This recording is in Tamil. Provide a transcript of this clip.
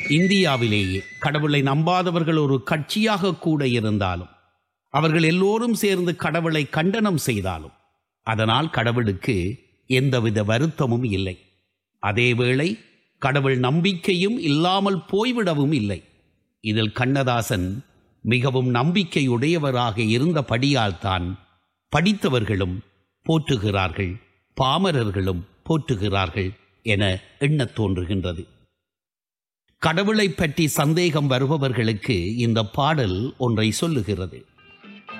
இந்தியாவிலேயே கடவுளை நம்பாதவர்கள் ஒரு கட்சியாக கூட இருந்தாலும் அவர்கள் எல்லோரும் சேர்ந்து கடவுளை கண்டனம் செய்தாலும் அதனால் கடவுளுக்கு எந்தவித வருத்தமும் இல்லை அதேவேளை கடவுள் நம்பிக்கையும் இல்லாமல் போய்விடவும் இல்லை இதில் கண்ணதாசன் மிகவும் நம்பிக்கையுடையவராக இருந்தபடியால் தான் படித்தவர்களும் போற்றுகிறார்கள் பாமரர்களும் போற்றுகிறார்கள் என எண்ணத் தோன்றுகின்றது கடவுளை பற்றி சந்தேகம் வருபவர்களுக்கு இந்த பாடல் ஒன்றை சொல்லுகிறது